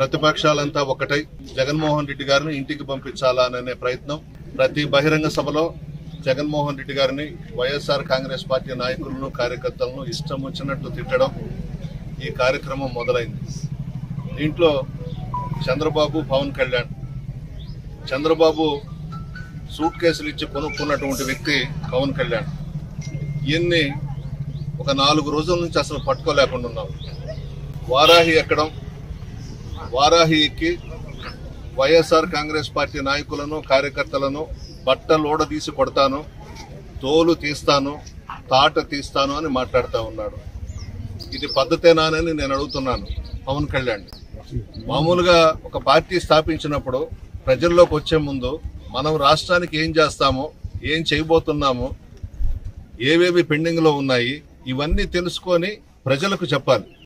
ప్రతిపక్షాలంతా ఒకటై జగన్మోహన్ రెడ్డి గారిని ఇంటికి పంపించాలా అనే ప్రయత్నం ప్రతి బహిరంగ సభలో జగన్మోహన్ రెడ్డి గారిని వైఎస్ఆర్ కాంగ్రెస్ పార్టీ నాయకులను కార్యకర్తలను ఇష్టం వచ్చినట్టు తిట్టడం ఈ కార్యక్రమం మొదలైంది దీంట్లో చంద్రబాబు పవన్ కళ్యాణ్ చంద్రబాబు సూట్ కేసులు ఇచ్చి కొనుక్కున్నటువంటి వ్యక్తి పవన్ కళ్యాణ్ ఈయన్ని ఒక నాలుగు రోజుల నుంచి అసలు పట్టుకోలేకుండా ఉన్నాం వారాహి ఎక్కడం వారాహి ఎక్కి వైఎస్ఆర్ కాంగ్రెస్ పార్టీ నాయకులను కార్యకర్తలను బట్టలోడ తీసి కొడతాను తోలు తీస్తాను తాట తీస్తాను అని మాట్లాడుతూ ఉన్నాడు ఇది పద్ధతేనానని నేను అడుగుతున్నాను పవన్ కళ్యాణ్ మామూలుగా ఒక పార్టీ స్థాపించినప్పుడు ప్రజల్లోకి వచ్చే ముందు మనం రాష్ట్రానికి ఏం చేస్తామో ఏం చేయబోతున్నామో ఏవేవి పెండింగ్ లో ఉన్నాయి ఇవన్నీ తెలుసుకొని ప్రజలకు చెప్పాలి